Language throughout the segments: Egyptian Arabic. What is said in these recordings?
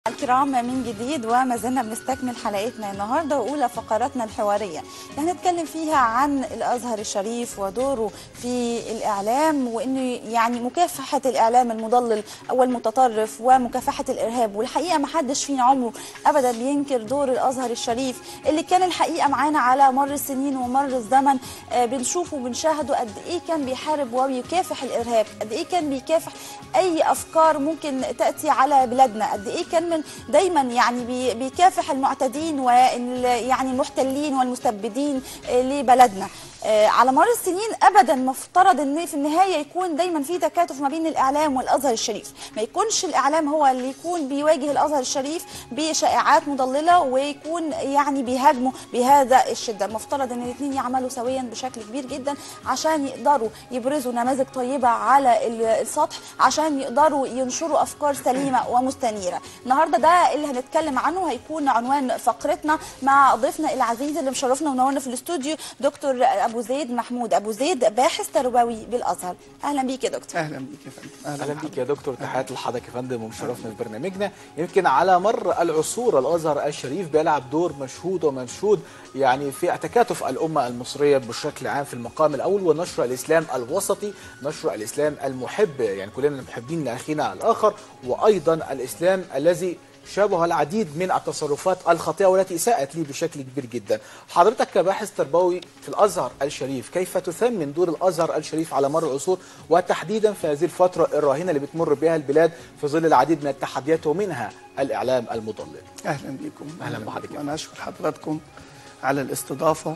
الكرام من جديد وما زلنا بنستكمل حلقتنا النهارده واولى فقراتنا الحواريه اللي هنتكلم فيها عن الازهر الشريف ودوره في الاعلام وانه يعني مكافحه الاعلام المضلل او المتطرف ومكافحه الارهاب والحقيقه ما حدش فينا عمره ابدا بينكر دور الازهر الشريف اللي كان الحقيقه معانا على مر السنين ومر الزمن آه، بنشوفه وبنشاهده قد ايه كان بيحارب وبيكافح الارهاب قد ايه كان بيكافح اي افكار ممكن تاتي على بلادنا قد ايه كان من دايما يعني بي- بيكافح المعتدين وال يعني المحتلين والمستبدين آه، لبلدنا آه، على مر السنين ابدا مفترض ان في النهايه يكون دايما في تكاتف ما بين الاعلام والازهر الشريف ما يكونش الاعلام هو اللي يكون بيواجه الازهر الشريف بشائعات مضلله ويكون يعني بيهاجمه بهذا الشده مفترض ان الاثنين يعملوا سويا بشكل كبير جدا عشان يقدروا يبرزوا نماذج طيبه على ال- السطح عشان يقدروا ينشروا افكار سليمه ومستنيره النهارده ده اللي هنتكلم عنه هيكون عنوان فقرتنا مع ضيفنا العزيز اللي مشرفنا ونورنا في الاستوديو دكتور ابو زيد محمود ابو زيد باحث تربوي بالازهر اهلا بيك يا دكتور اهلا بيك يا فندم اهلا بيك يا دكتور تحياتي لحضرتك يا فندم ومشرفنا في برنامجنا يمكن على مر العصور الازهر الشريف بيلعب دور مشهود ومنشود يعني في تكاتف الامه المصريه بشكل عام في المقام الاول ونشر الاسلام الوسطي نشر الاسلام المحب يعني كلنا محبين لاخينا الاخر وايضا الاسلام الذي شابه العديد من التصرفات الخاطئه والتي ساءت لي بشكل كبير جدا. حضرتك كباحث تربوي في الازهر الشريف كيف تثمن دور الازهر الشريف على مر العصور وتحديدا في هذه الفتره الراهنه اللي بتمر بها البلاد في ظل العديد من التحديات ومنها الاعلام المضلل. اهلا بكم أهلا بحضرتك. وانا اشكر حضراتكم على الاستضافه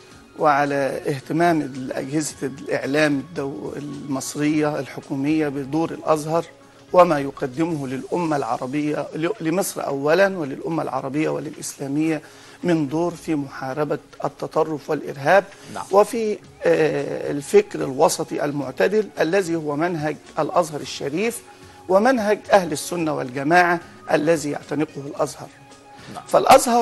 وعلى اهتمام اجهزه الاعلام الدو المصريه الحكوميه بدور الازهر وما يقدمه للامه العربيه لمصر اولا وللامه العربيه وللاسلاميه من دور في محاربه التطرف والارهاب نعم. وفي آه، الفكر الوسطي المعتدل الذي هو منهج الازهر الشريف ومنهج اهل السنه والجماعه الذي يعتنقه الازهر نعم. فالازهر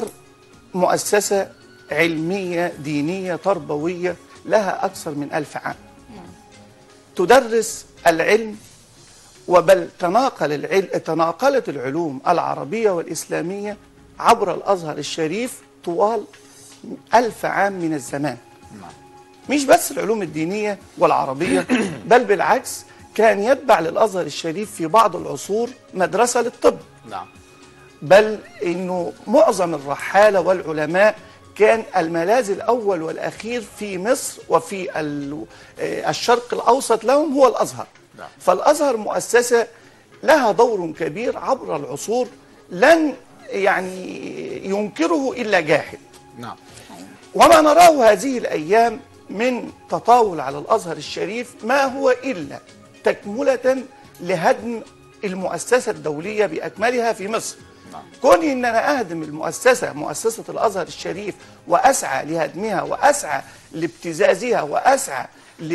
مؤسسه علميه دينيه تربويه لها اكثر من ألف عام تدرس العلم وبل تناقل العلم تناقلت العلوم العربيه والاسلاميه عبر الازهر الشريف طوال ألف عام من الزمان نعم. مش بس العلوم الدينية والعربية بل بالعكس كان يتبع للأزهر الشريف في بعض العصور مدرسة للطب نعم. بل انه معظم الرحاله والعلماء كان الملاذ الاول والاخير في مصر وفي ال- آه، الشرق الاوسط لهم هو الازهر نعم. فالازهر مؤسسه لها دور كبير عبر العصور لن يعني ينكره الا جاحد نعم. وما نراه هذه الايام من تطاول على الازهر الشريف ما هو الا تكمله لهدم المؤسسه الدوليه باكملها في مصر. نعم. كوني ان انا اهدم المؤسسه مؤسسه الازهر الشريف واسعى لهدمها واسعى لابتزازها واسعى ل...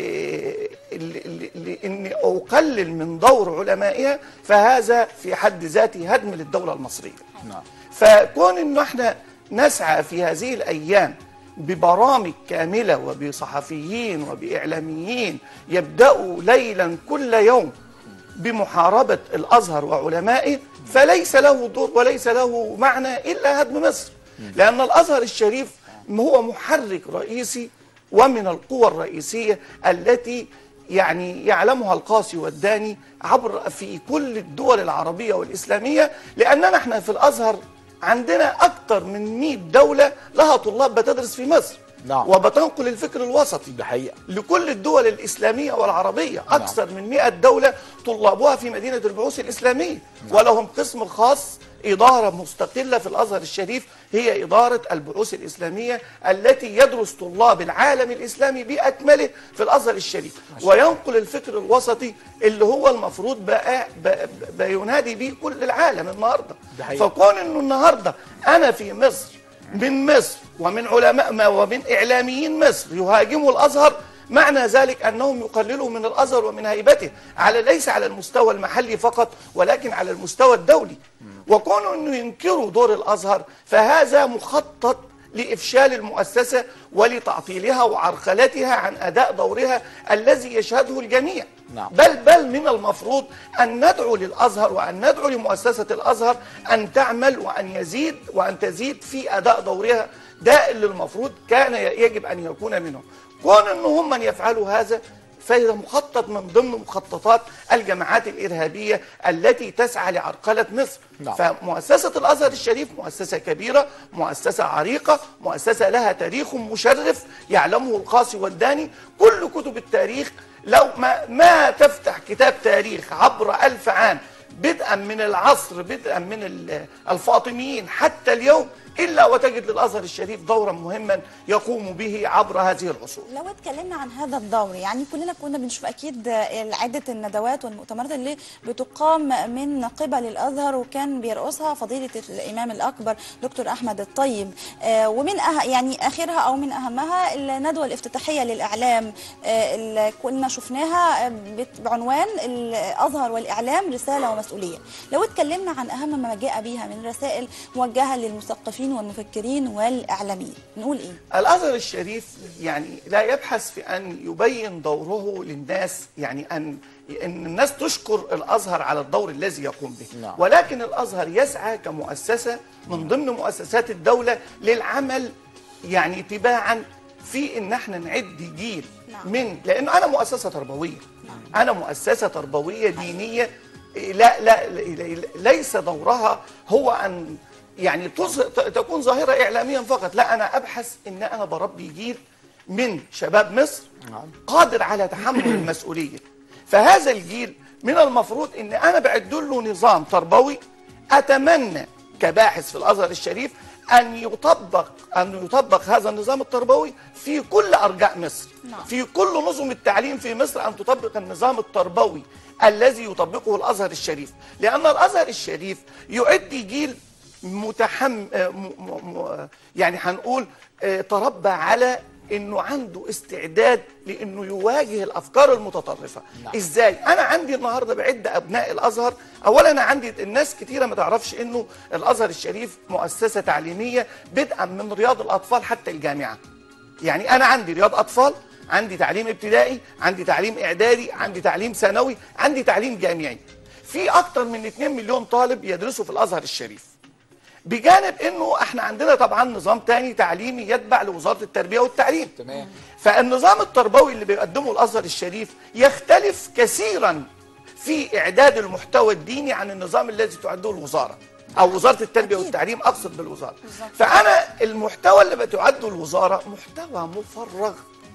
ل... ل... لاني اقلل من دور علمائها فهذا في حد ذاته هدم للدوله المصريه. نعم. فكون انه احنا نسعى في هذه الايام ببرامج كامله وبصحفيين وباعلاميين يبداوا ليلا كل يوم بمحاربه الازهر وعلمائه فليس له دور وليس له معنى الا هدم مصر لان الازهر الشريف هو محرك رئيسي ومن القوى الرئيسيه التي يعني يعلمها القاسي والداني عبر في كل الدول العربيه والاسلاميه لاننا احنا في الازهر عندنا اكثر من 100 دوله لها طلاب بتدرس في مصر نعم. وبتنقل الفكر الوسطي ده حقيقه. لكل الدول الإسلامية والعربية أكثر من 100 دولة طلابها في مدينة البعوث الإسلامية ولهم قسم خاص إدارة مستقلة في الأزهر الشريف هي إدارة البعوث الإسلامية التي يدرس طلاب العالم الإسلامي بأكمله في الأزهر الشريف وينقل الفكر الوسطي اللي هو المفروض بقى بقى- بقى ينادي به كل العالم النهارده ده حقيقي. فكون انه النهارده انا في مصر من مصر ومن علماء ما ومن اعلاميين مصر يهاجموا الازهر معنى ذلك انهم يقللوا من الازهر ومن هيبته على ليس على المستوى المحلي فقط ولكن على المستوى الدولي وكونوا انه ينكروا دور الازهر فهذا مخطط لإفشال المؤسسة ولتعطيلها وعرقلتها عن أداء دورها الذي يشهده الجميع نعم. بل بل من المفروض أن ندعو للأزهر وأن ندعو لمؤسسة الأزهر أن تعمل وأن يزيد وأن تزيد في أداء دورها ده اللي المفروض كان يجب أن يكون منهم كون أن هم من يفعلوا هذا فهذا مخطط من ضمن مخططات الجماعات الإرهابية التي تسعى لعرقلة مصر نعم. فمؤسسة الأزهر الشريف مؤسسة كبيرة مؤسسة عريقة مؤسسة لها تاريخ مشرف يعلمه القاسي والداني كل كتب التاريخ لو ما, ما تفتح كتاب تاريخ عبر ألف عام بدءا من العصر بدءا من ال- الفاطميين حتى اليوم إلا وتجد للأزهر الشريف دورا مهما يقوم به عبر هذه العصور لو اتكلمنا عن هذا الدور يعني كلنا كنا بنشوف اكيد عده الندوات والمؤتمرات اللي بتقام من قبل الازهر وكان بيرقصها فضيله الامام الاكبر دكتور احمد الطيب آه، ومن أه يعني اخرها او من اهمها الندوه الافتتاحيه للاعلام آه، اللي كنا شفناها آه، بت- بعنوان الازهر والاعلام رساله ومسؤوليه لو اتكلمنا عن اهم ما جاء بها من رسائل موجهه للمثقفين والمفكرين والاعلاميين نقول ايه الازهر الشريف يعني لا يبحث في ان يبين دوره للناس يعني ان ان الناس تشكر الازهر على الدور الذي يقوم به نعم. ولكن الازهر يسعى كمؤسسه من ضمن مؤسسات الدوله للعمل يعني تباعا في ان احنا نعد جيل نعم. من لان انا مؤسسه تربويه انا مؤسسه تربويه دينيه لا لا لا- ليس دورها هو ان يعني تظهر ت- تكون ظاهره اعلاميا فقط لا انا ابحث ان انا بربي جيل من شباب مصر نعم. قادر على تحمل المسؤوليه فهذا الجيل من المفروض ان انا بعد له نظام تربوي اتمنى كباحث في الازهر الشريف ان يطبق ان يطبق هذا النظام التربوي في كل ارجاء مصر نعم. في كل نظم التعليم في مصر ان تطبق النظام التربوي الذي يطبقه الازهر الشريف لان الازهر الشريف يعد جيل متحم آه، م... م... م... يعني هنقول آه، تربى على انه عنده استعداد لانه يواجه الافكار المتطرفه نعم. ازاي انا عندي النهارده بعد ابناء الازهر اولا انا عندي الناس كتيره ما تعرفش انه الازهر الشريف مؤسسه تعليميه بدءا من رياض الاطفال حتى الجامعه يعني انا عندي رياض اطفال عندي تعليم ابتدائي عندي تعليم اعدادي عندي تعليم ثانوي عندي تعليم جامعي في اكتر من 2 مليون طالب يدرسوا في الازهر الشريف بجانب انه احنا عندنا طبعا نظام تاني تعليمي يتبع لوزاره التربيه والتعليم تمام. فالنظام التربوي اللي بيقدمه الازهر الشريف يختلف كثيرا في اعداد المحتوى الديني عن النظام الذي تعده الوزاره او وزاره التربيه أكيد. والتعليم اقصد بالوزاره بالظبط. فانا المحتوى اللي بتعده الوزاره محتوى مفرغ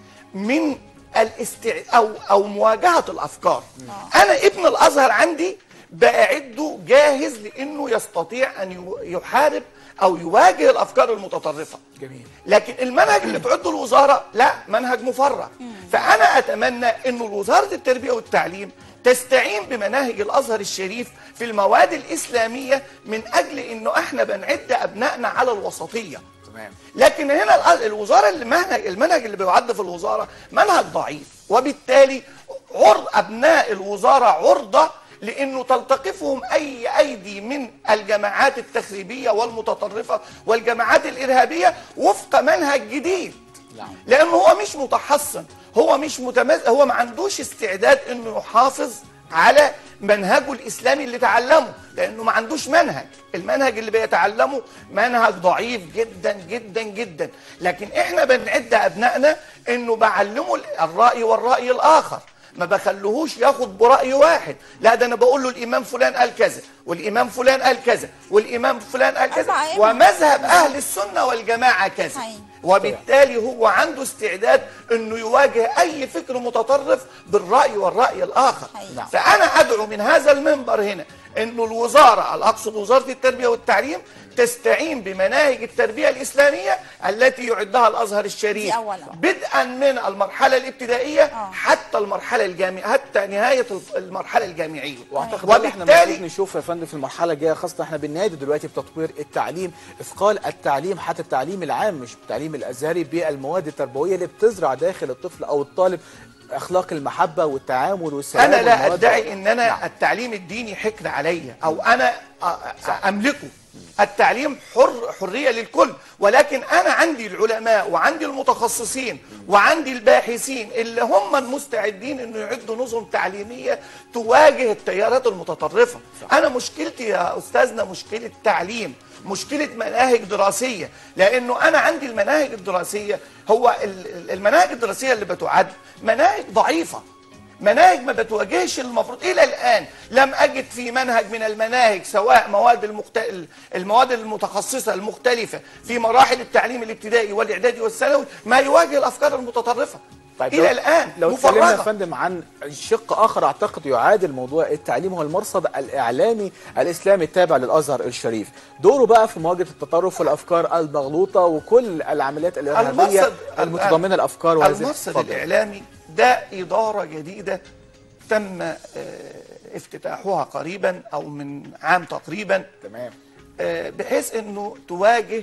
من الاستع... او او مواجهه الافكار انا ابن الازهر عندي باعده جاهز لانه يستطيع ان يو- يحارب او يواجه الافكار المتطرفه جميل لكن المنهج اللي تعده الوزاره لا منهج مفرغ فانا اتمنى انه وزاره التربيه والتعليم تستعين بمناهج الازهر الشريف في المواد الاسلاميه من اجل انه احنا بنعد ابنائنا على الوسطيه تمام لكن هنا الأ- الوزاره المنهج المنهج اللي بيعد في الوزاره منهج ضعيف وبالتالي عرض ابناء الوزاره عرضه لانه تلتقفهم اي ايدي من الجماعات التخريبيه والمتطرفه والجماعات الارهابيه وفق منهج جديد نعم. لانه هو مش متحصن هو مش متمز هو ما عندوش استعداد انه يحافظ على منهجه الاسلامي اللي تعلمه لانه ما عندوش منهج المنهج اللي بيتعلمه منهج ضعيف جدا جدا جدا لكن احنا بنعد ابنائنا انه بعلمه الراي والراي الاخر ما بخليهوش ياخد براي واحد لا ده انا بقول له الامام فلان قال كذا والامام فلان قال كذا والامام فلان قال كذا أربع أئمة. ومذهب اهل السنه والجماعه كذا صحيح. وبالتالي هو عنده استعداد انه يواجه اي فكر متطرف بالراي والراي الاخر حقيقي. نعم. فانا ادعو من هذا المنبر هنا انه الوزاره اقصد وزاره التربيه والتعليم تستعين بمناهج التربيه الاسلاميه التي يعدها الازهر الشريف دي أولاً. بدءا من المرحله الابتدائيه آه. حتى المرحله الجامعيه حتى نهايه المرحله الجامعيه واعتقد ان احنا وبالتالي المفروض نشوف يا فندم في المرحله الجايه خاصه احنا بننادي دلوقتي بتطوير التعليم اثقال التعليم حتى التعليم العام مش التعليم الازهري بالمواد التربويه اللي بتزرع داخل الطفل او الطالب اخلاق المحبه والتعامل والسلام انا لا والمودة. ادعي ان انا نعم. التعليم الديني حكر عليا او انا أ- املكه التعليم حر حريه للكل ولكن انا عندي العلماء وعندي المتخصصين وعندي الباحثين اللي هم المستعدين انه يعدوا نظم تعليميه تواجه التيارات المتطرفه انا مشكلتي يا استاذنا مشكله تعليم مشكله مناهج دراسيه لانه انا عندي المناهج الدراسيه هو ال- ال- المناهج الدراسيه اللي بتعد مناهج ضعيفه مناهج ما بتواجهش المفروض الى الان لم اجد في منهج من المناهج سواء مواد المخت... المواد المتخصصه المختلفه في مراحل التعليم الابتدائي والاعدادي والثانوي ما يواجه الافكار المتطرفه طيب الى لو- الان لو اتكلمنا يا مفرغه فندم عن شق اخر اعتقد يعادل موضوع التعليم هو المرصد الاعلامي الاسلامي التابع للازهر الشريف دوره بقى في مواجهه التطرف والافكار المغلوطه وكل العمليات الارهابيه المرصد المتضمنه الافكار وهذه المرصد اتفضل. الاعلامي ده اداره جديده تم آه، افتتاحها قريبا او من عام تقريبا تمام آه، بحيث انه تواجه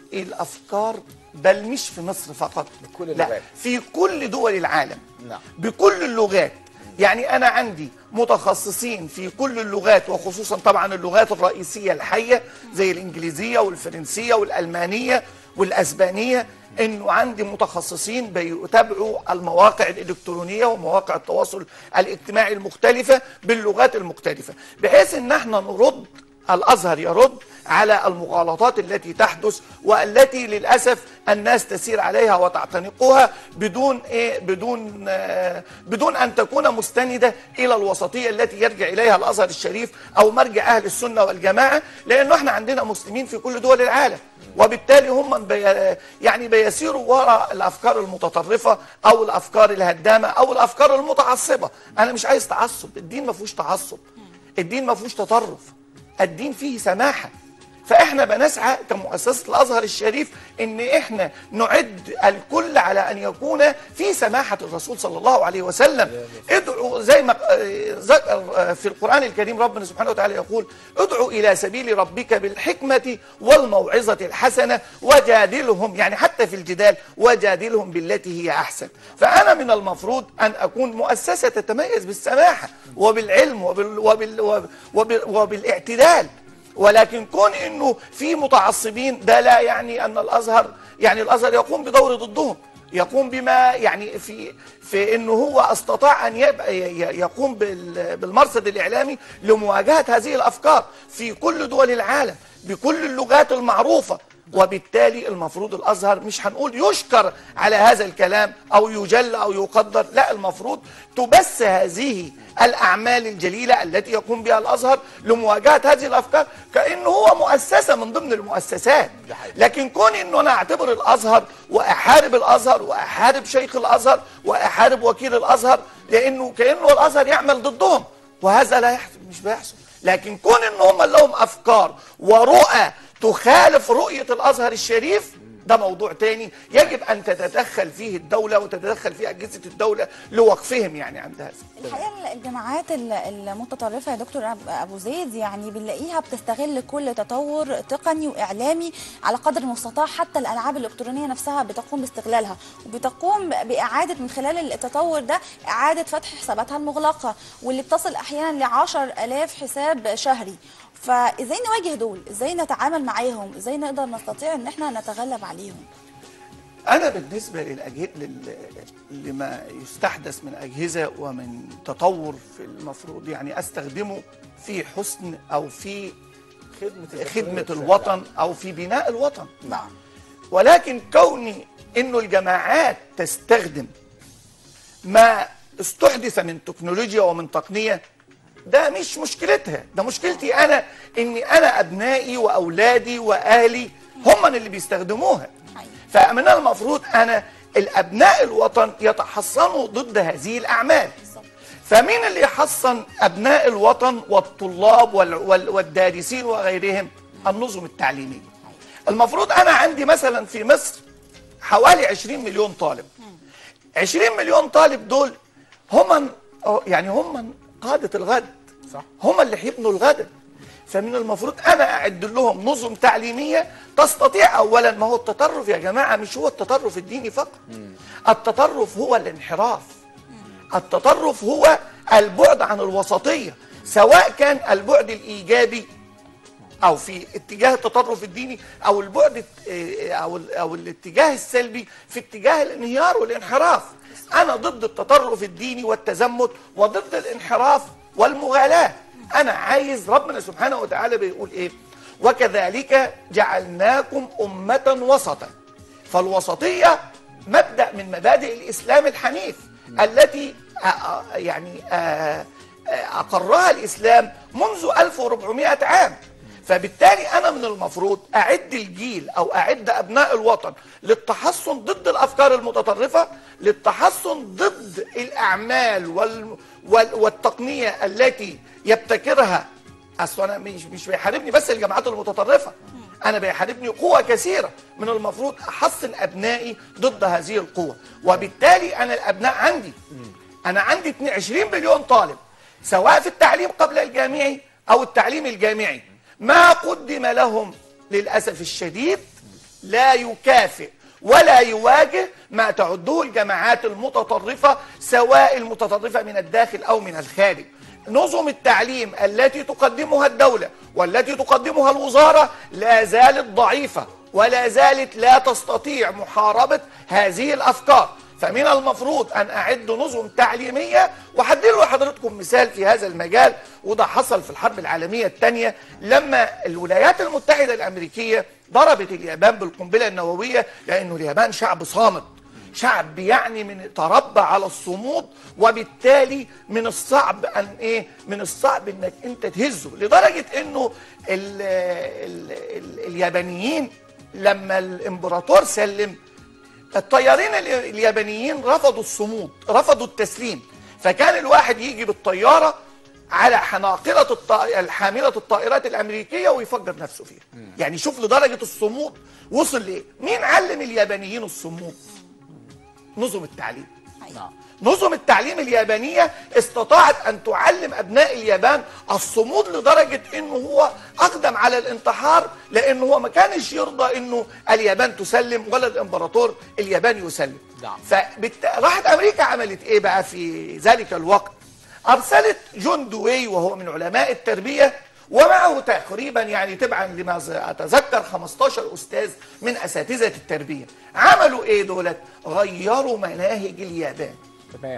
الافكار بل مش في مصر فقط بكل لا اللغات. في كل دول العالم نعم. بكل اللغات يعني انا عندي متخصصين في كل اللغات وخصوصا طبعا اللغات الرئيسيه الحيه زي الانجليزيه والفرنسيه والالمانيه والاسبانيه انه عندي متخصصين بيتابعوا المواقع الالكترونيه ومواقع التواصل الاجتماعي المختلفه باللغات المختلفه بحيث ان احنا نرد الازهر يرد على المغالطات التي تحدث والتي للاسف الناس تسير عليها وتعتنقها بدون ايه بدون آه بدون ان تكون مستنده الى الوسطيه التي يرجع اليها الازهر الشريف او مرجع اهل السنه والجماعه لانه احنا عندنا مسلمين في كل دول العالم وبالتالي هم من بي يعني بيسيروا وراء الافكار المتطرفه او الافكار الهدامه او الافكار المتعصبه انا مش عايز تعصب الدين ما فيهوش تعصب الدين ما فيهوش تطرف الدين فيه سماحه فاحنا بنسعى كمؤسسه الازهر الشريف ان احنا نعد الكل على ان يكون في سماحه الرسول صلى الله عليه وسلم ادعوا زي ما آه، ذكر آه، في القران الكريم ربنا سبحانه وتعالى يقول ادعوا الى سبيل ربك بالحكمه والموعظه الحسنه وجادلهم يعني حتى في الجدال وجادلهم بالتي هي احسن فانا من المفروض ان اكون مؤسسه تتميز بالسماحه وبالعلم وبال وبال وبال وبالاعتدال ولكن كون انه في متعصبين ده لا يعني ان الازهر يعني الازهر يقوم بدور ضدهم يقوم بما يعني في في انه هو استطاع ان يبقى ي- يقوم بال- بالمرصد الاعلامي لمواجهه هذه الافكار في كل دول العالم بكل اللغات المعروفه وبالتالي المفروض الازهر مش هنقول يشكر على هذا الكلام او يجل او يقدر لا المفروض تبث هذه الاعمال الجليله التي يقوم بها الازهر لمواجهه هذه الافكار كانه هو مؤسسه من ضمن المؤسسات ده حقيقي. لكن كون انه انا اعتبر الازهر واحارب الازهر واحارب شيخ الازهر واحارب وكيل الازهر لانه كانه الازهر يعمل ضدهم وهذا لا يحصل مش بيحصل لكن كون ان هم لهم افكار ورؤى تخالف رؤيه الازهر الشريف ده موضوع تاني يجب ان تتدخل فيه الدوله وتتدخل فيه اجهزه الدوله لوقفهم يعني عند هذا الحقيقه الجماعات ال- المتطرفه يا دكتور أب- ابو زيد يعني بنلاقيها بتستغل كل تطور تقني واعلامي على قدر المستطاع حتى الالعاب الالكترونيه نفسها بتقوم باستغلالها وبتقوم باعاده من خلال التطور ده اعاده فتح حساباتها المغلقه واللي بتصل احيانا ل 10000 حساب شهري فازاي نواجه دول ازاي نتعامل معاهم ازاي نقدر نستطيع ان احنا نتغلب عليهم انا بالنسبه للأجه... لل... لما يستحدث من اجهزه ومن تطور في المفروض يعني استخدمه في حسن او في خدمه خدمه الوطن او في بناء الوطن نعم ولكن كوني انه الجماعات تستخدم ما استحدث من تكنولوجيا ومن تقنيه ده مش مشكلتها ده مشكلتي انا اني انا ابنائي واولادي واهلي هم اللي بيستخدموها حقيقي. فمن المفروض انا الابناء الوطن يتحصنوا ضد هذه الاعمال بالظبط. فمين اللي يحصن ابناء الوطن والطلاب وال- وال- والدارسين وغيرهم النظم التعليميه المفروض انا عندي مثلا في مصر حوالي 20 مليون طالب 20 مليون طالب دول هم يعني هم قاده الغد صح. هم اللي هيبنوا الغد فمن المفروض انا اعد لهم نظم تعليميه تستطيع اولا ما هو التطرف يا جماعه مش هو التطرف الديني فقط التطرف هو الانحراف التطرف هو البعد عن الوسطيه سواء كان البعد الايجابي او في اتجاه التطرف الديني او البعد الت- او ال- او الاتجاه السلبي في اتجاه الانهيار والانحراف انا ضد التطرف الديني والتزمت وضد الانحراف والمغالاه انا عايز ربنا سبحانه وتعالى بيقول ايه وكذلك جعلناكم امه وسطا فالوسطيه مبدا من مبادئ الاسلام الحنيف التي آه، آه، يعني آه، آه، اقرها الاسلام منذ 1400 عام فبالتالي انا من المفروض اعد الجيل او اعد ابناء الوطن للتحصن ضد الافكار المتطرفه للتحصن ضد الاعمال وال وال والتقنيه التي يبتكرها اصل انا مش مش بيحاربني بس الجماعات المتطرفه انا بيحاربني قوى كثيره من المفروض احصن ابنائي ضد هذه القوى وبالتالي انا الابناء عندي انا عندي 22 مليون طالب سواء في التعليم قبل الجامعي او التعليم الجامعي ما قدم لهم للاسف الشديد لا يكافئ ولا يواجه ما تعده الجماعات المتطرفه سواء المتطرفه من الداخل او من الخارج نظم التعليم التي تقدمها الدوله والتي تقدمها الوزاره لا زالت ضعيفه ولا زالت لا تستطيع محاربه هذه الافكار فمن المفروض ان اعد نظم تعليميه وهديله لحضرتكم مثال في هذا المجال وده حصل في الحرب العالميه الثانيه لما الولايات المتحده الامريكيه ضربت اليابان بالقنبله النوويه لانه اليابان شعب صامت شعب يعني من تربى على الصمود وبالتالي من الصعب ان ايه من الصعب انك انت تهزه لدرجه انه ال ال ال اليابانيين لما الامبراطور سلم الطيارين ال- اليابانيين رفضوا الصمود رفضوا التسليم فكان الواحد يجي بالطياره على حناقله الط... الحامله الطائرات الامريكيه ويفجر نفسه فيها يعني شوف لدرجه الصمود وصل لايه مين علم اليابانيين الصمود نظم التعليم نعم نظم التعليم اليابانية استطاعت أن تعلم أبناء اليابان الصمود لدرجة أنه هو أقدم على الانتحار لأنه هو ما كانش يرضى أنه اليابان تسلم ولا الإمبراطور اليابان يسلم نعم. فبالت... راحت أمريكا عملت إيه بقى في ذلك الوقت أرسلت جون دوي وهو من علماء التربية ومعه تقريبا يعني تبعا لما ز- اتذكر 15 استاذ من اساتذه التربيه عملوا ايه دولت غيروا مناهج اليابان تمام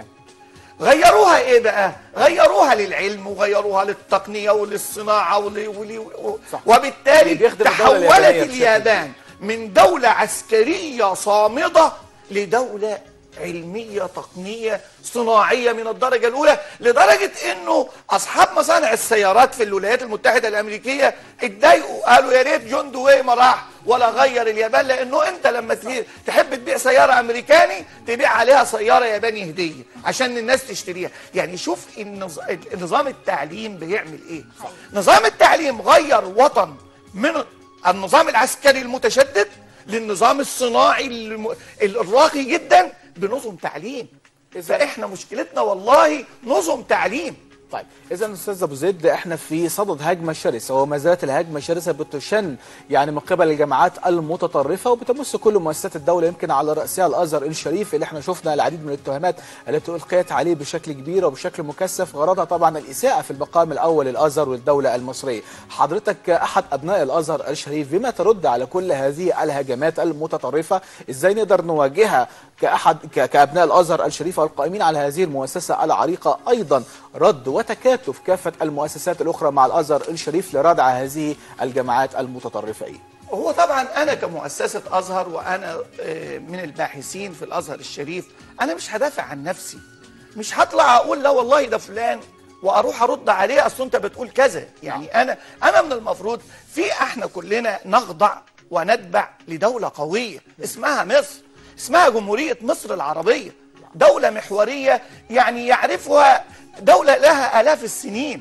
غيروها ايه بقى غيروها للعلم وغيروها للتقنيه وللصناعه ول... ول... و... صح. وبالتالي اللي بيخدم الدولة تحولت اليابانية بشكل اليابان من دوله عسكريه صامده لدوله علميه تقنيه صناعيه من الدرجه الاولى لدرجه انه اصحاب مصانع السيارات في الولايات المتحده الامريكيه اتضايقوا قالوا يا ريت جون دوي ما راح ولا غير اليابان لانه انت لما تجي- تحب تبيع سياره امريكاني تبيع عليها سياره ياباني هديه عشان الناس تشتريها يعني شوف النظ- نظام التعليم بيعمل ايه نظام التعليم غير وطن من النظام العسكري المتشدد للنظام الصناعي الم- الراقي جدا بنظم تعليم إذا- فاحنا مشكلتنا والله نظم تعليم طيب اذا استاذ ابو زيد احنا في صدد هجمه شرسه وما زالت الهجمه الشرسه بتشن يعني من قبل الجماعات المتطرفه وبتمس كل مؤسسات الدوله يمكن على راسها الازهر الشريف اللي احنا شفنا العديد من الاتهامات التي القيت عليه بشكل كبير وبشكل مكثف غرضها طبعا الاساءه في المقام الاول للازهر والدوله المصريه حضرتك كاحد ابناء الازهر الشريف بما ترد على كل هذه الهجمات المتطرفه ازاي نقدر نواجهها كاحد ك- كابناء الازهر الشريف والقائمين على هذه المؤسسه العريقه ايضا رد وتكاتف كافه المؤسسات الاخرى مع الازهر الشريف لردع هذه الجماعات المتطرفه ايه؟ هو طبعا انا كمؤسسه ازهر وانا آه، من الباحثين في الازهر الشريف انا مش هدافع عن نفسي مش هطلع اقول لا والله ده فلان واروح ارد عليه اصل انت بتقول كذا يعني انا انا من المفروض في احنا كلنا نخضع ونتبع لدوله قويه اسمها مصر اسمها جمهوريه مصر العربيه دوله محوريه يعني يعرفها دوله لها الاف السنين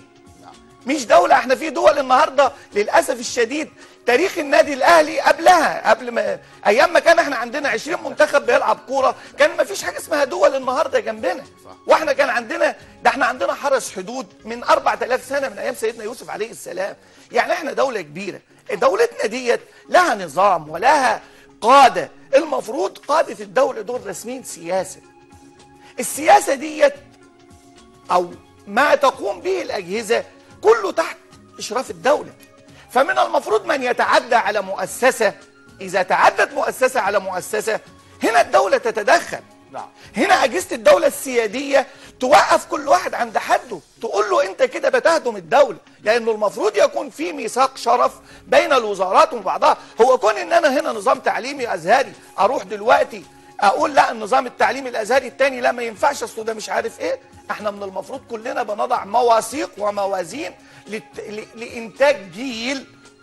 مش دولة احنا في دول النهاردة للأسف الشديد تاريخ النادي الأهلي قبلها قبل ما أيام ما كان احنا عندنا 20 منتخب بيلعب كورة كان ما فيش حاجة اسمها دول النهاردة جنبنا واحنا كان عندنا ده احنا عندنا حرس حدود من 4000 سنة من أيام سيدنا يوسف عليه السلام يعني احنا دولة كبيرة دولتنا ديت لها نظام ولها قادة المفروض قادة الدولة دول راسمين سياسة السياسة ديت او ما تقوم به الاجهزه كله تحت اشراف الدوله فمن المفروض من يتعدى على مؤسسة إذا تعدت مؤسسة على مؤسسة هنا الدولة تتدخل نعم. هنا أجهزة الدولة السيادية توقف كل واحد عند حده تقول له أنت كده بتهدم الدولة لأنه المفروض يكون في ميثاق شرف بين الوزارات وبعضها هو كون إن أنا هنا نظام تعليمي أزهري أروح دلوقتي أقول لا النظام التعليمي الأزهري التاني لا ما ينفعش أصله ده مش عارف إيه احنا من المفروض كلنا بنضع مواثيق وموازين لت- ل- لإنتاج جيل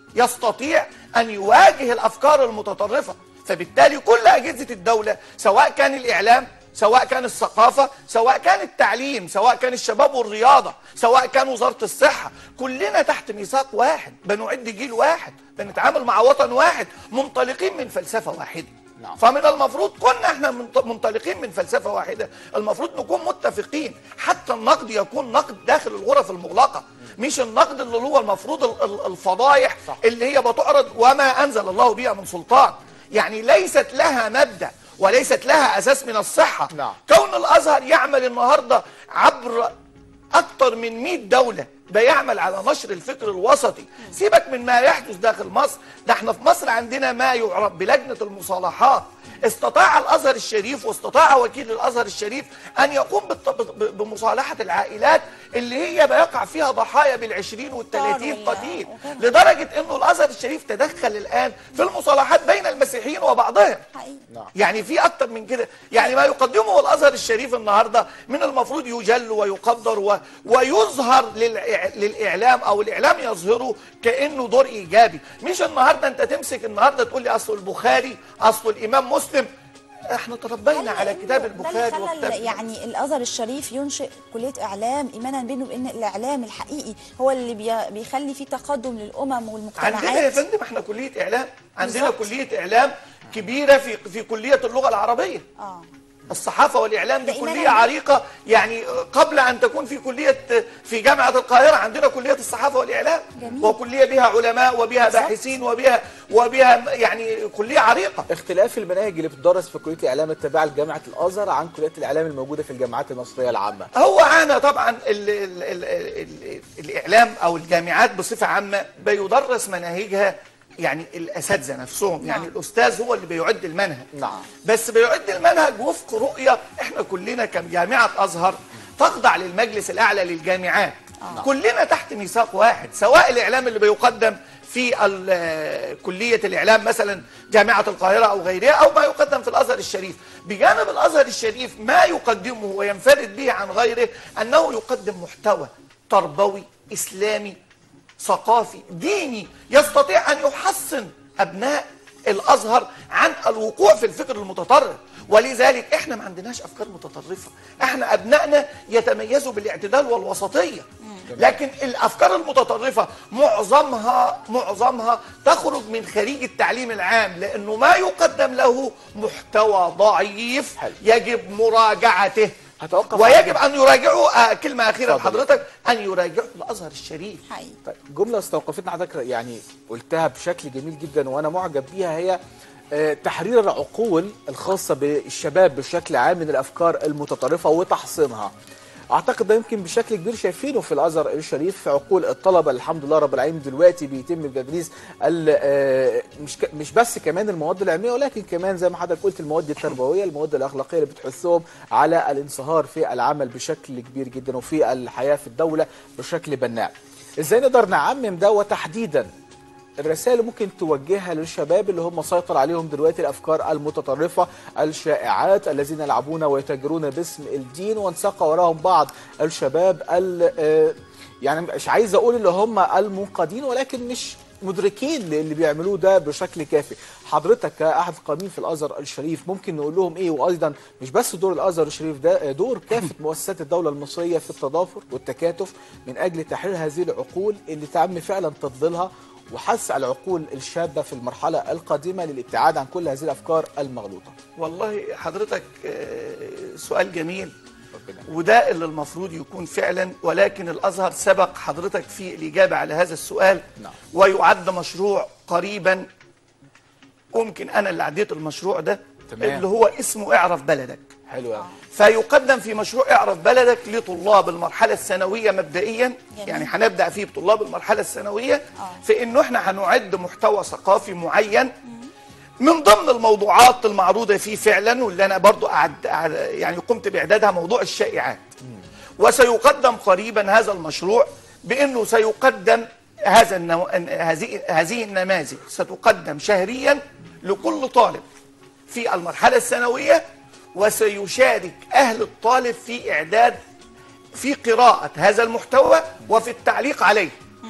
يستطيع أن يواجه الأفكار المتطرفة فبالتالي كل أجهزة الدولة سواء كان الإعلام سواء كان الثقافة سواء كان التعليم سواء كان الشباب والرياضة سواء كان وزارة الصحة كلنا تحت ميثاق واحد بنعد جيل واحد بنتعامل مع وطن واحد منطلقين من فلسفة واحدة نعم. فمن المفروض كنا احنا منط- منطلقين من فلسفة واحدة المفروض نكون متفقين حتى النقد يكون نقد داخل الغرف المغلقة مش النقد اللي هو المفروض ال- ال- الفضايح صح. اللي هي بتعرض وما أنزل الله بها من سلطان يعني ليست لها مبدأ وليست لها أساس من الصحة نعم. كون الأزهر يعمل النهاردة عبر أكثر من 100 دولة بيعمل على نشر الفكر الوسطي سيبك من ما يحدث داخل مصر ده احنا في مصر عندنا ما يعرف بلجنة المصالحات استطاع الأزهر الشريف واستطاع وكيل الأزهر الشريف أن يقوم بالط- ب- بمصالحة العائلات اللي هي بيقع فيها ضحايا بالعشرين والثلاثين وال- قتيل وكذا. لدرجة أنه الأزهر الشريف تدخل الآن في المصالحات بين المسيحيين وبعضهم حقيقي نعم. يعني في اكتر من كده يعني ما يقدمه الازهر الشريف النهارده من المفروض يجل ويقدر و... ويظهر للإع... للاعلام او الاعلام يظهره كانه دور ايجابي مش النهارده انت تمسك النهارده تقول لي اصل البخاري اصل الامام مسلم احنا تربينا هل على إنه كتاب ده اللي البخاري خلى وكتاب ال- يعني الازهر الشريف ينشئ كليه اعلام ايمانا بينه بان الاعلام الحقيقي هو اللي بي- بيخلي فيه تقدم للامم عندنا يا والمجتمعات فندم احنا كليه اعلام عندنا بالظبط. كليه اعلام كبيره في في كليه اللغه العربيه اه الصحافة والإعلام دي ده إيمانا كلية بيه. عريقة يعني قبل أن تكون في كلية في جامعة القاهرة عندنا كلية الصحافة والإعلام جميل. وكلية بها علماء وبها بالظبط. باحثين وبها وبها يعني كلية عريقة اختلاف المناهج اللي بتدرس في كليه الاعلام التابعه لجامعه الازهر عن كليات الاعلام الموجوده في الجامعات المصريه العامه هو عانى طبعا ال ال ال ال الإعلام أو الجامعات بصفة عامة بيدرس مناهجها يعني الأساتذة نفسهم يعني نعم. الأستاذ هو اللي بيعد المنهج نعم. بس بيعد المنهج وفق رؤية احنا كلنا كجامعة أزهر تخضع للمجلس الأعلى للجامعات كلنا تحت ميثاق واحد سواء الإعلام اللي بيقدم في ال- كلية الإعلام مثلا جامعة القاهرة أو غيرها أو ما يقدم في الأزهر الشريف بجانب الأزهر الشريف ما يقدمه وينفرد به عن غيره أنه يقدم محتوى تربوي إسلامي ثقافي ديني يستطيع أن يحصن أبناء الأزهر عن الوقوع في الفكر المتطرف ولذلك احنا ما عندناش افكار متطرفه احنا ابنائنا يتميزوا بالاعتدال والوسطيه لكن الافكار المتطرفه معظمها معظمها تخرج من خريج التعليم العام لانه ما يقدم له محتوى ضعيف حلو. يجب مراجعته هتوقف ويجب عند- ان يراجعوا آه كلمه اخيره اتفضل. لحضرتك ان يراجعوا الازهر الشريف حقيقي طيب جمله استوقفتنا حضرتك يعني قلتها بشكل جميل جدا وانا معجب بيها هي آه، تحرير العقول الخاصه بالشباب بشكل عام من الافكار المتطرفه وتحصينها اعتقد ده يمكن بشكل كبير شايفينه في الازهر الشريف في عقول الطلبه الحمد لله رب العالمين دلوقتي بيتم تدريس ال- آه، مش ك- مش بس كمان المواد العلميه ولكن كمان زي ما حضرتك قلت المواد التربويه المواد الاخلاقيه اللي بتحثهم على الانصهار في العمل بشكل كبير جدا وفي الحياه في الدوله بشكل بناء ازاي نقدر نعمم ده وتحديدا الرسائل اللي ممكن توجهها للشباب اللي هم مسيطر عليهم دلوقتي الافكار المتطرفه الشائعات الذين يلعبون ويتاجرون باسم الدين وانساق وراهم بعض الشباب ال- آه، يعني مش عايز اقول اللي هم المنقادين ولكن مش مدركين اللي بيعملوه ده بشكل كافي حضرتك كاحد قائمين في الازهر الشريف ممكن نقول لهم ايه وايضا مش بس دور الازهر الشريف ده دور كافه مؤسسات الدوله المصريه في التضافر والتكاتف من اجل تحرير هذه العقول اللي تعم فعلا تفضيلها وحث العقول الشابه في المرحله القادمه للابتعاد عن كل هذه الافكار المغلوطه والله حضرتك آه، سؤال جميل ربنا وده اللي المفروض يكون فعلا ولكن الازهر سبق حضرتك في الاجابه على هذا السؤال نعم. ويعد مشروع قريبا ممكن انا اللي عديت المشروع ده تمام. اللي هو اسمه اعرف بلدك حلو قوي فيقدم في مشروع اعرف بلدك لطلاب المرحلة الثانوية مبدئيا جميل. يعني هنبدأ فيه بطلاب المرحلة الثانوية آه. في انه احنا هنعد محتوى ثقافي معين من ضمن الموضوعات المعروضة فيه فعلا واللي انا برضو أعد أعد- يعني قمت باعدادها موضوع الشائعات وسيقدم قريبا هذا المشروع بانه سيقدم هذا النوع هذه هذه النماذج ستقدم شهريا لكل طالب في المرحلة الثانوية وسيشارك أهل الطالب في إعداد في قراءة هذا المحتوى وفي التعليق عليه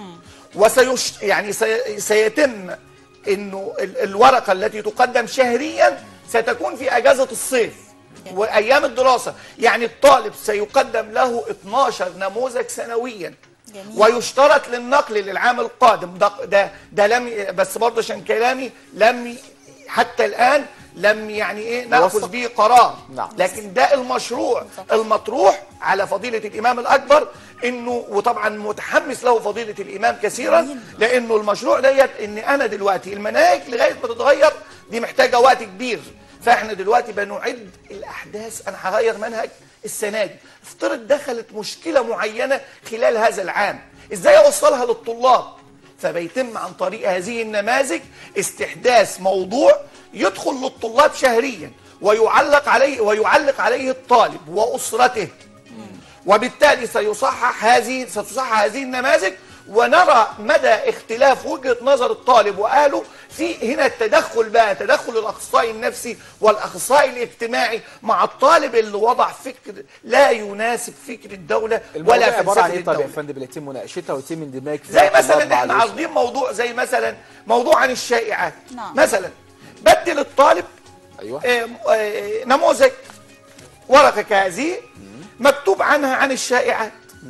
وسيش يعني سي سيتم انه ال- الورقه التي تقدم شهريا ستكون في اجازه الصيف وايام الدراسه يعني الطالب سيقدم له 12 نموذج سنويا جميل. ويشترط للنقل للعام القادم ده ده, ده لم ي- بس برضه عشان كلامي لم ي- حتى الان لم يعني ايه ناخذ يوثق. به قرار نعم. لكن ده المشروع المطروح على فضيله الامام الاكبر انه وطبعا متحمس له فضيله الامام كثيرا لانه المشروع ديت ان انا دلوقتي المناهج لغايه ما تتغير دي محتاجه وقت كبير فاحنا دلوقتي بنعد الاحداث انا هغير منهج السنه دي افترض دخلت مشكله معينه خلال هذا العام ازاي اوصلها للطلاب فبيتم عن طريق هذه النماذج استحداث موضوع يدخل للطلاب شهريا ويعلق عليه ويعلق عليه الطالب واسرته وبالتالي سيصحح هذه ستصحح هذه النماذج ونرى مدى اختلاف وجهة نظر الطالب وأهله في هنا التدخل بقى تدخل الأخصائي النفسي والأخصائي الاجتماعي مع الطالب اللي وضع فكر لا يناسب فكر الدولة الموضوع ولا عباره عن فلسفة ايه طب يا الدولة فندم اللي يتم مناقشتها ويتم اندماج في زي الطلاب مثلا مع احنا الأسرة؟ عارضين موضوع زي مثلا موضوع عن الشائعات نعم. مثلا بدل الطالب ايوه آه، آه، نموذج ورقه كهذه مكتوب عنها عن الشائعات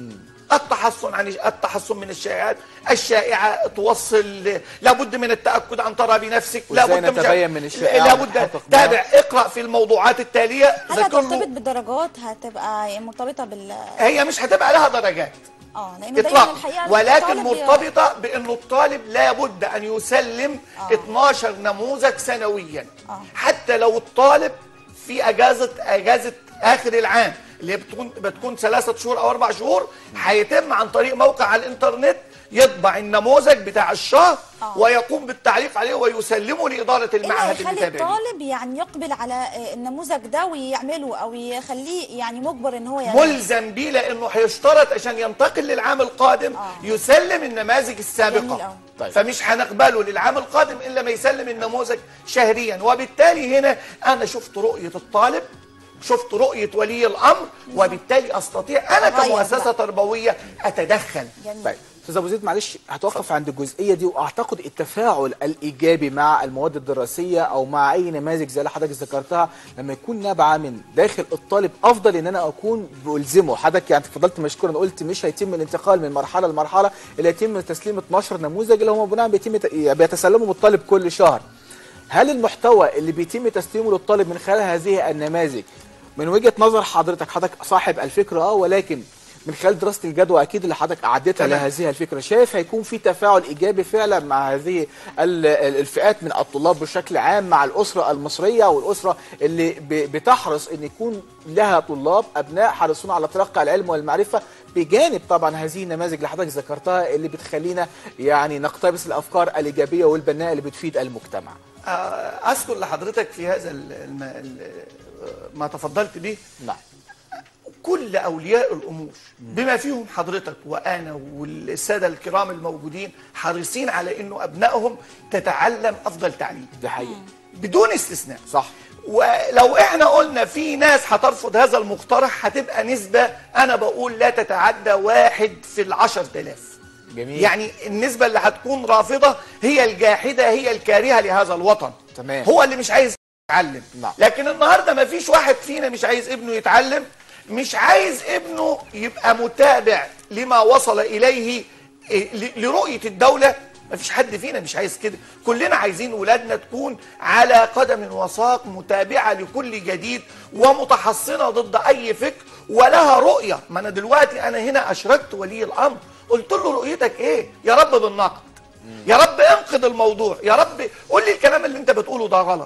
التحصن عن التحصن من الشائعات الشائعه توصل لابد من التاكد عن ترى بنفسك وإزاي لابد مش- نتبين من الشائعة لابد ونحقق تابع اقرا في الموضوعات التاليه هل ذكر هترتبط له بالدرجات هتبقى مرتبطه بال هي مش هتبقى لها درجات اه لان دايما اطلاقا الحقيقه ولكن الطالب بي- مرتبطه بانه الطالب لابد ان يسلم آه. 12 نموذج سنويا آه. حتى لو الطالب في اجازه اجازه اخر العام اللي هي بتكون بتكون ثلاثة شهور او اربع شهور هيتم عن طريق موقع على الانترنت يطبع النموذج بتاع الشهر آه. ويقوم بالتعليق عليه ويسلمه لاداره ايه اللي المعهد اللي هيخلي تابع ليه. الطالب يعني يقبل على آه، النموذج ده ويعمله او يخليه يعني مجبر ان هو يعمله ملزم بيه لانه هيشترط عشان ينتقل للعام القادم آه. يسلم النماذج جميل السابقه أوي. طيب. فمش هنقبله للعام القادم الا ما يسلم النموذج شهريا وبالتالي هنا انا شفت رؤيه الطالب شفت رؤيه ولي الامر وبالتالي استطيع انا أغير كمؤسسه بقى. تربويه اتدخل جميل طيب استاذ ابو زيد معلش هتوقف عند الجزئيه دي واعتقد التفاعل الايجابي مع المواد الدراسيه او مع اي نماذج زي اللي حضرتك ذكرتها لما يكون نابعه من داخل الطالب افضل ان انا اكون بلزمه حضرتك يعني فضلت مشكورا قلت مش هيتم الانتقال من مرحله لمرحله اللي يتم تسليم 12 نموذج اللي هم بناء بيتم بيتسلمهم الطالب كل شهر هل المحتوى اللي بيتم تسليمه للطالب من خلال هذه النماذج من وجهه نظر حضرتك حضرتك صاحب الفكره اه ولكن من خلال دراسه الجدوى اكيد اللي حضرتك اعدتها تمام. لهذه الفكره شايف هيكون في تفاعل ايجابي فعلا مع هذه ال- ال- الفئات من الطلاب بشكل عام مع الاسره المصريه والاسره اللي ب- بتحرص ان يكون لها طلاب ابناء حريصون على تلقي العلم والمعرفه بجانب طبعا هذه النماذج اللي حضرتك ذكرتها اللي بتخلينا يعني نقتبس الافكار الايجابيه والبناءه اللي بتفيد المجتمع آه، اذكر لحضرتك في هذا ال- الم- ال- ما تفضلت به نعم كل اولياء الامور بما فيهم حضرتك وانا والساده الكرام الموجودين حريصين على انه ابنائهم تتعلم افضل تعليم دي حقيقه بدون استثناء صح ولو احنا قلنا في ناس هترفض هذا المقترح هتبقى نسبة انا بقول لا تتعدى واحد في العشر تلاف جميل يعني النسبة اللي هتكون رافضة هي الجاحدة هي الكارهة لهذا الوطن تمام. هو اللي مش عايز يتعلم نعم. لكن النهاردة ما فيش واحد فينا مش عايز ابنه يتعلم مش عايز ابنه يبقى متابع لما وصل إليه إيه، ل- لرؤية الدولة ما فيش حد فينا مش عايز كده كلنا عايزين ولادنا تكون على قدم وساق متابعة لكل جديد ومتحصنة ضد أي فكر ولها رؤية ما أنا دلوقتي أنا هنا أشركت ولي الأمر قلت له رؤيتك إيه يا رب بالنقد يا رب انقذ الموضوع يا رب قول لي الكلام اللي انت بتقوله ده غلط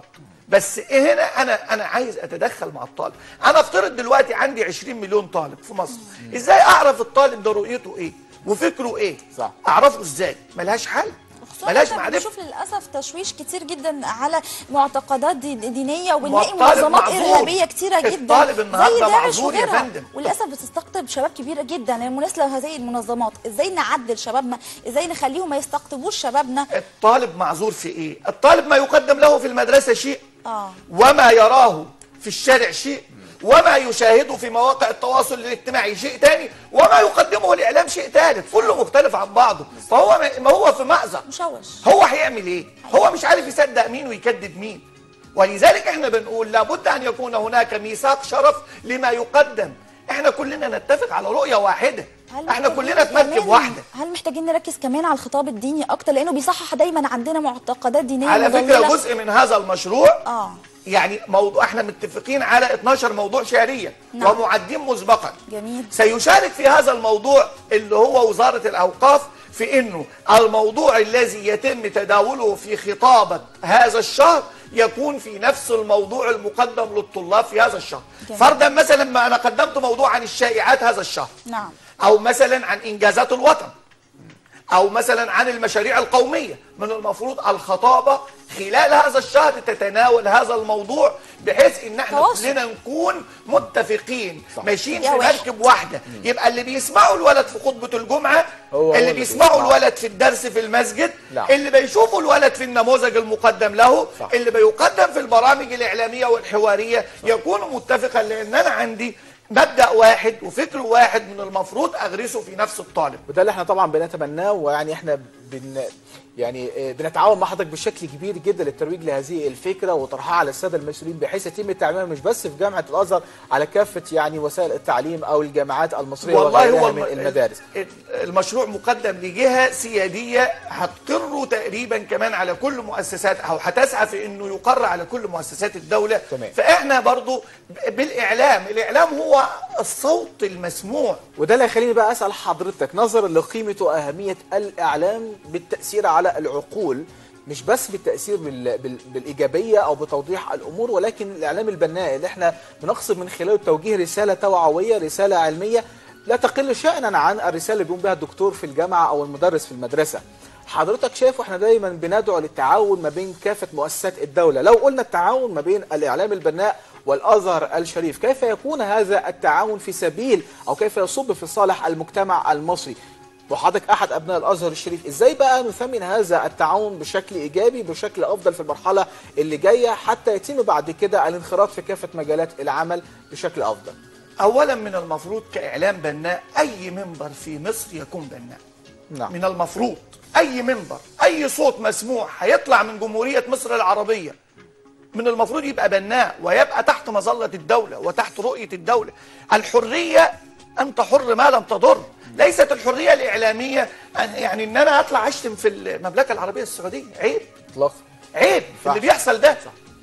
بس إيه هنا انا انا عايز اتدخل مع الطالب انا افترض دلوقتي عندي 20 مليون طالب في مصر ازاي اعرف الطالب ده رؤيته ايه وفكره ايه صح. اعرفه ازاي ملهاش حل خصوصاً ملهاش إحنا معرفه بنشوف للاسف تشويش كتير جدا على معتقدات دي- دينيه وبنلاقي والطالب منظمات معذور. ارهابيه كتيره جدا الطالب النهاردة زي داعش معذور يا وغيرها. فندم. وللاسف بتستقطب شباب كبيره جدا المناسبه لهذه المنظمات ازاي نعدل شبابنا ازاي نخليهم ما يستقطبوش شبابنا الطالب معذور في ايه الطالب ما يقدم له في المدرسه شيء اه وما يراه في الشارع شيء وما يشاهده في مواقع التواصل الاجتماعي شيء تاني وما يقدمه الاعلام شيء ثالث كله مختلف عن بعضه فهو ما هو في مأزق مشوش هو هيعمل ايه هو مش عارف يصدق مين ويكذب مين ولذلك احنا بنقول لابد ان يكون هناك ميثاق شرف لما يقدم احنا كلنا نتفق على رؤيه واحده هل احنا محتاجين كلنا في مركب كمان- واحده هل محتاجين نركز كمان على الخطاب الديني اكتر لانه بيصحح دايما عندنا معتقدات دينيه على فكره مضللة. جزء من هذا المشروع اه يعني موضوع احنا متفقين على 12 موضوع شهريا نعم. ومعدين مسبقا جميل سيشارك في هذا الموضوع اللي هو وزارة الأوقاف في أنه الموضوع الذي يتم تداوله في خطابة هذا الشهر يكون في نفس الموضوع المقدم للطلاب في هذا الشهر جميل. فرضا مثلا ما أنا قدمت موضوع عن الشائعات هذا الشهر نعم أو مثلا عن إنجازات الوطن أو مثلا عن المشاريع القومية من المفروض الخطابة خلال هذا الشهر تتناول هذا الموضوع بحيث ان احنا تواصل. كلنا نكون متفقين صح. ماشيين يا في واحد. مركب واحده يبقى اللي بيسمعوا الولد في خطبه الجمعه هو هو اللي اللي بيسمعوا بيسمعه. الولد في الدرس في المسجد نعم. اللي بيشوفوا الولد في النموذج المقدم له صح. اللي بيقدم في البرامج الاعلاميه والحواريه يكون متفقا لان انا عندي مبدا واحد وفكر واحد من المفروض اغرسه في نفس الطالب وده اللي احنا طبعا بنتمناه ويعني احنا بن يعني آه، بنتعاون مع حضرتك بشكل كبير جدا للترويج لهذه الفكره وطرحها على الساده المسؤولين بحيث يتم تعميمها مش بس في جامعه الازهر على كافه يعني وسائل التعليم او الجامعات المصريه والله وغيرها هو من الم- المدارس المشروع مقدم لجهه سياديه هتقر تقريبا كمان على كل مؤسسات او هتسعى في انه يقر على كل مؤسسات الدوله تمام. فاحنا برضو بالاعلام الاعلام هو الصوت المسموع وده اللي هيخليني بقى اسال حضرتك نظرا لقيمه واهميه الاعلام بالتاثير على العقول مش بس بالتاثير بال... بال... بالايجابيه او بتوضيح الامور ولكن الاعلام البناء اللي احنا بنقصد من خلاله توجيه رساله توعويه رساله علميه لا تقل شأنا عن الرساله اللي بيقوم بها الدكتور في الجامعه او المدرس في المدرسه حضرتك شايف واحنا دايما بندعو للتعاون ما بين كافه مؤسسات الدوله لو قلنا التعاون ما بين الاعلام البناء والازهر الشريف كيف يكون هذا التعاون في سبيل او كيف يصب في صالح المجتمع المصري وحضرتك احد ابناء الازهر الشريف ازاي بقى نثمن هذا التعاون بشكل ايجابي بشكل افضل في المرحله اللي جايه حتى يتم بعد كده الانخراط في كافه مجالات العمل بشكل افضل اولا من المفروض كاعلام بناء اي منبر في مصر يكون بناء نعم من المفروض اي منبر اي صوت مسموع هيطلع من جمهوريه مصر العربيه من المفروض يبقى بناء ويبقى تحت مظله الدوله وتحت رؤيه الدوله الحريه انت حر ما لم تضر ليست الحريه الاعلاميه أن- يعني ان انا اطلع اشتم في المملكه العربيه السعوديه عيب اطلاقا عيب صح. اللي بيحصل ده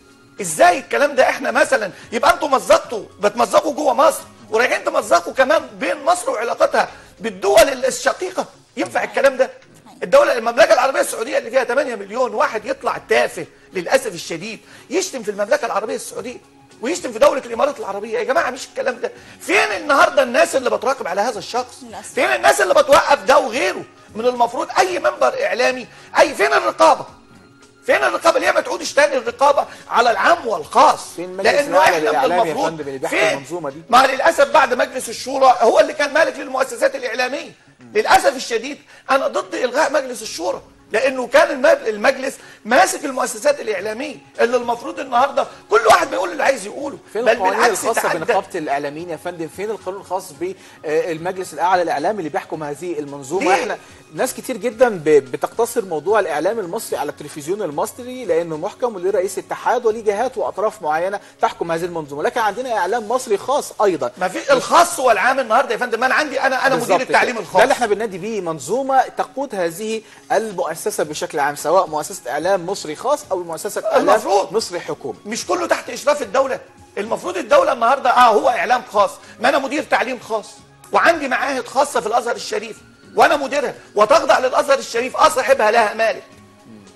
ازاي الكلام ده احنا مثلا يبقى انتوا مزقتوا بتمزقوا جوه مصر ورايحين تمزقوا كمان بين مصر وعلاقتها بالدول الشقيقه ينفع الكلام ده الدولة المملكة العربية السعودية اللي فيها 8 مليون واحد يطلع تافه للأسف الشديد يشتم في المملكة العربية السعودية ويشتم في دولة الإمارات العربية يا جماعة مش الكلام ده فين النهاردة الناس اللي بتراقب على هذا الشخص للأسف. فين الناس اللي بتوقف ده وغيره من المفروض أي منبر إعلامي أي فين الرقابة فين الرقابه اللي هي ما تعودش تاني الرقابه على العام والخاص فين مجلس لانه الأعلى احنا من للإعلام يا المفروض فندم اللي بيحكم فين؟ المنظومة دي؟ ما للاسف بعد مجلس الشورى هو اللي كان مالك للمؤسسات الاعلاميه للاسف الشديد انا ضد الغاء مجلس الشورى لانه كان المج- المجلس ماسك المؤسسات الاعلاميه اللي المفروض النهارده كل واحد بيقول اللي عايز يقوله فين بل القوانين بالعكس الخاصه تعدى. بنقابه الاعلاميين يا فندم فين القانون الخاص بالمجلس الاعلى للاعلام اللي بيحكم هذه المنظومه ليه؟ احنا ناس كتير جدا ب- بتقتصر موضوع الاعلام المصري على التلفزيون المصري لانه محكم وليه رئيس اتحاد وليه جهات واطراف معينه تحكم هذه المنظومه لكن عندنا اعلام مصري خاص ايضا ما في الخاص والعام النهارده يا فندم ما انا عندي انا انا مدير بالظبط التعليم كده. الخاص ده اللي احنا بننادي بيه منظومه تقود هذه المؤسسه بشكل عام سواء مؤسسه اعلام مصري خاص او مؤسسه اعلام المفروض. مصري حكومي مش كله تحت اشراف الدوله المفروض الدوله النهارده اه هو اعلام خاص ما انا مدير تعليم خاص وعندي معاهد خاصه في الازهر الشريف وانا مديرها وتخضع للازهر الشريف اه صاحبها لها مالك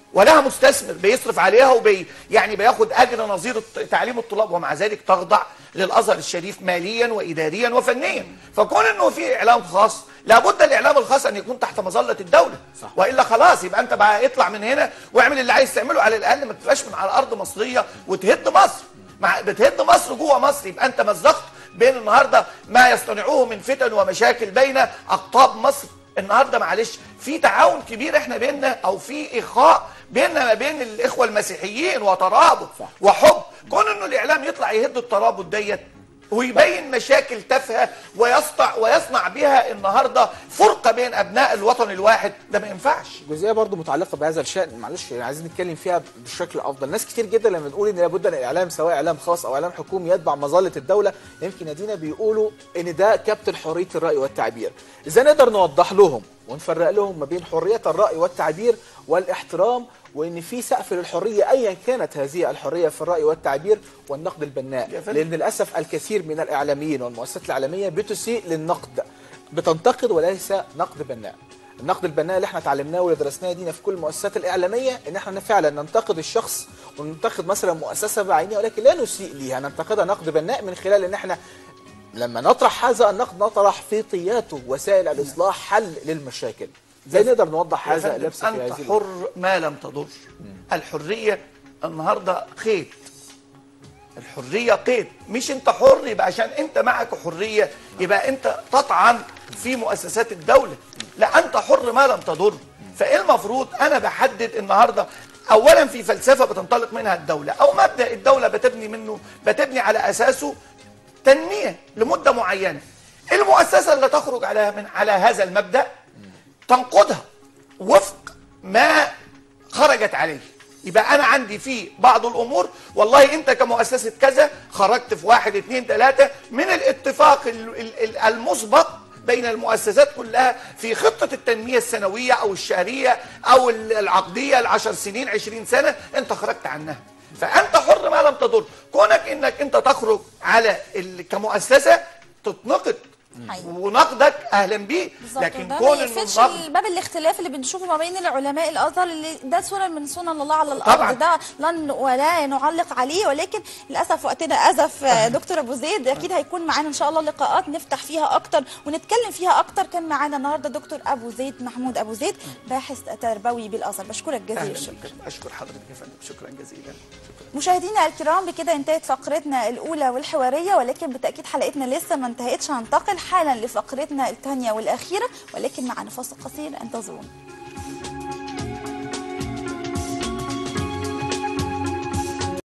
ولها مستثمر بيصرف عليها وبي يعني بياخد اجر نظير الت- تعليم الطلاب ومع ذلك تخضع للازهر الشريف ماليا واداريا وفنيا فكون انه في اعلام خاص لابد الاعلام الخاص ان يكون تحت مظله الدوله صح. والا خلاص يبقى انت بقى اطلع من هنا واعمل اللي عايز تعمله على الاقل ما تبقاش من على ارض مصريه وتهد مصر مع بتهد مصر جوه مصر يبقى انت مزقت بين النهارده ما يصطنعوه من فتن ومشاكل بين اقطاب مصر النهارده معلش في تعاون كبير احنا بيننا او في اخاء بيننا ما بين الاخوه المسيحيين وترابط صح. وحب كون انه الاعلام يطلع يهد الترابط ديت ويبين مشاكل تافهه ويصنع ويصنع بها النهارده فرقه بين ابناء الوطن الواحد ده ما ينفعش جزئيه برضو متعلقه بهذا الشان معلش يعني عايزين نتكلم فيها بشكل افضل ناس كتير جدا لما بنقول ان لابد ان الاعلام سواء اعلام خاص او اعلام حكومي يتبع مظله الدوله يمكن يدينا بيقولوا ان ده كابتن حريه الراي والتعبير ازاي نقدر نوضح لهم ونفرق لهم ما بين حريه الراي والتعبير والاحترام وان في سقف للحريه ايا كانت هذه الحريه في الراي والتعبير والنقد البناء يا فندم. لان للاسف الكثير من الاعلاميين والمؤسسات الاعلاميه بتسيء للنقد بتنتقد وليس نقد بناء النقد البناء اللي احنا اتعلمناه واللي درسناه دينا في كل المؤسسات الاعلاميه ان احنا فعلا ننتقد الشخص وننتقد مثلا مؤسسه بعينها ولكن لا نسيء ليها ننتقدها نقد بناء من خلال ان احنا لما نطرح هذا النقد نطرح في طياته وسائل الاصلاح حل للمشاكل ازاي نقدر نوضح يا هذا فندم، اللبس في انت هذه حر ما لم تضر الحريه النهارده قيد الحريه قيد مش انت حر يبقى عشان انت معك حريه يبقى انت تطعن في مؤسسات الدوله لا انت حر ما لم تضر فايه المفروض انا بحدد النهارده اولا في فلسفه بتنطلق منها الدوله او مبدا الدوله بتبني منه بتبني على اساسه تنميه لمده معينه المؤسسه اللي تخرج على من على هذا المبدا تنقضها وفق ما خرجت عليه يبقى انا عندي في بعض الامور والله انت كمؤسسه كذا خرجت في واحد اتنين تلاته من الاتفاق ال- ال- ال- المسبق بين المؤسسات كلها في خطة التنمية السنوية أو الشهرية أو ال- العقدية العشر سنين عشرين سنة أنت خرجت عنها فأنت حر ما لم تضر كونك أنك أنت تخرج على ال- كمؤسسة تتنقد أيوة. ونقدك أهلا بيه بالظبط لكن ده كون ما إنه يقفلش النقد باب الاختلاف اللي بنشوفه ما بين العلماء الازهر اللي ده سنن من سنن الله على طبعاً. الارض ده لن ولا نعلق عليه ولكن للاسف وقتنا ازف آه، دكتور ابو زيد اكيد هيكون معانا ان شاء الله لقاءات نفتح فيها اكتر ونتكلم فيها اكتر كان معانا النهارده دكتور ابو زيد محمود ابو زيد باحث تربوي بالازهر بشكرك جزيل أهلاً الشكر بك. أشكر حضرتك يا فندم شكرا جزيلا شكرا. مشاهدينا الكرام بكده انتهت فقرتنا الاولى والحواريه ولكن بالتاكيد حلقتنا لسه ما انتهتش هننتقل حالا لفقرتنا الثانيه والاخيره ولكن معنا فاصل قصير انتظرونا